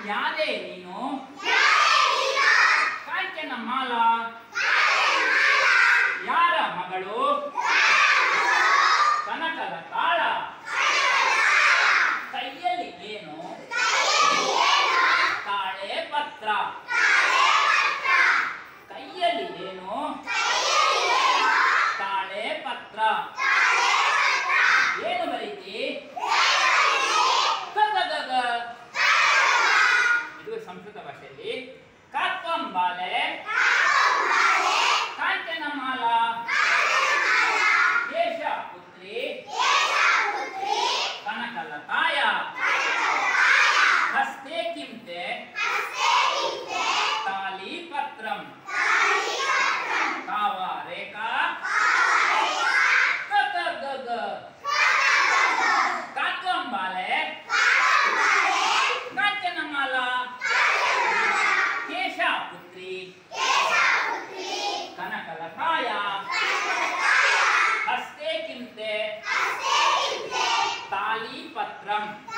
ಯಾರೇ ನೀನು ಕಾಂಚನ ಮಾಲ ಯಾರ ಮಗಳು ಕನಕದ ತಾಳ ಕೈಯಲ್ಲಿ ಏನು ತಾಳೆ ಪತ್ರ ಕೈಯಲ್ಲಿ ಏನು ತಾಳೆ ಪತ್ರ ಏನು ಬರೀತಿ ಗ ಗ ಗ ಗ. ಇದು ಸಂಸ್ಕೃತ ಭಾಷೆಯಲ್ಲಿ ಕಾತ್ವಂಬಾಲೆ ಕಾಂಚನಮಾಲ ಕೇಶ ಪುತ್ರಿ ಕನಕಲತಾಯ ಹಸ್ತೆ ಕಿಂತೆ ತಾಲಿ ಪತ್ರಂ ಕಾವ ರೇಖಾ ಗ ಗ ಗ ಗ. ಕಾತ್ವಂಬಾಲೆ ಕಾಂಚನಮಾಲ ಕೇಶ ಪುತ್ರಿ ಕನಕಲತಾಯ ಹಸ್ತೆ ಕಿಂತೆ ತಾಲಿ ಪತ್ರಂ